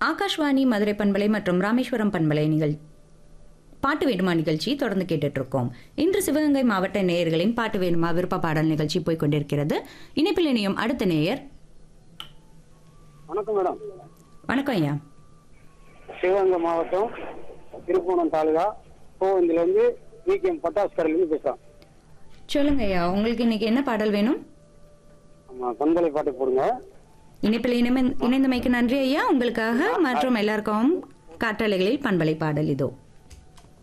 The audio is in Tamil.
ஆகாஷ்வாணி மதுரை பண்பலை மற்றும் ராமேஸ்வரம் பண்பலை நிகழ் பாட்டு வேணுமா நிகழ்ச்சி தொடர்ந்து கேட்டுட்டு இருக்கோம் இன்று சிவகங்கை மாவட்ட நேயர்களின் பாட்டு வேணுமா விருப்ப பாடல் நிகழ்ச்சி போய் கொண்டிருக்கிறது இணைப்பில் இணையும் அடுத்த நேயர் வணக்கம் மேடம் வணக்கம் ஐயா சிவகங்கை மாவட்டம் திருப்பூணம் தாலுகா கோவந்திலேருந்து விகேஎம் பட்டாசு கடையிலேருந்து பேசுகிறோம் சொல்லுங்க ஐயா உங்களுக்கு இன்னைக்கு என்ன பாடல் வேணும் ஆமாம் பண்பலை பாட்டு போடுங்க இணைப்பில் இணைமை இணைந்தமைக்கு நன்றி ஐயா உங்களுக்காக மற்றும் எல்லாருக்கும் காற்றலைகளில் பண்பலை பாடல் இதோ